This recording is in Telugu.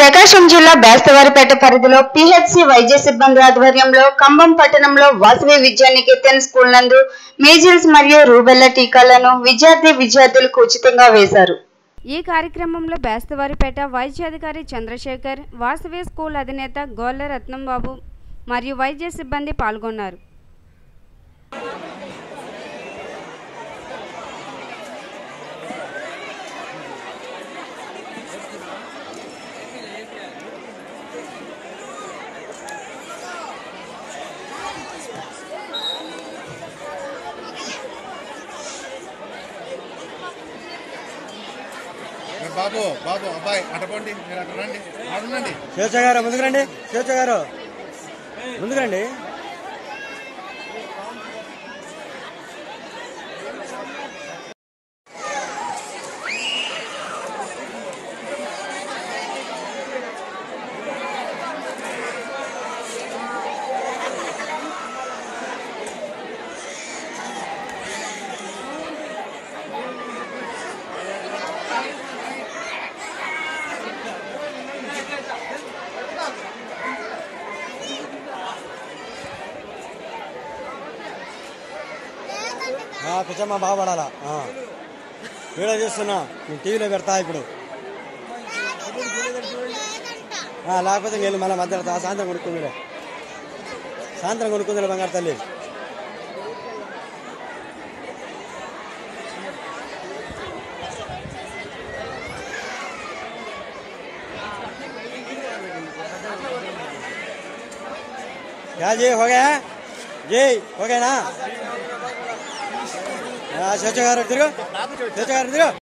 ప్రకాశం జిల్లా బేస్తవారిపేట పరిధిలో పిహెచ్సి వైద్య సిబ్బంది ఆధ్వర్యంలో కంబం పట్టణంలో వాసవి విద్యా నికేతన్ స్కూల్ నందు మీజిల్స్ మరియు రూబెల్లా టీకాలను విద్యార్థి విద్యార్థులకు ఉచితంగా వేశారు ఈ కార్యక్రమంలో బేస్తవారిపేట వైద్యాధికారి చంద్రశేఖర్ వాసవి స్కూల్ అధినేత గోళ్ళ రత్నంబాబు మరియు వైద్య సిబ్బంది పాల్గొన్నారు బాబు బాబు అబ్బాయి అటపోండి మీరు అటు రండి అడునండి స్వేచ్ఛ గారు ముందుకు రండి స్వేచ్ఛ గారు ముందుకు రండి ఆ, పిచ్చమ్మ బాగుపడాలా ఆ. వీడియో చూస్తున్నా నేను టీవీలో పెడతా ఇప్పుడు ఆ, లేకపోతే నేను మళ్ళీ మధ్యలో తా- సాయంత్రం కొనుక్కుందిలే సాయంత్రం కొనుక్కుందిలే బంగారు తల్లి क्या जी हो गया जी हो गया ना हाँ, స్వేచ్ఛ గారు తిరుగు స్వేచ్ఛ గారు తిరుగు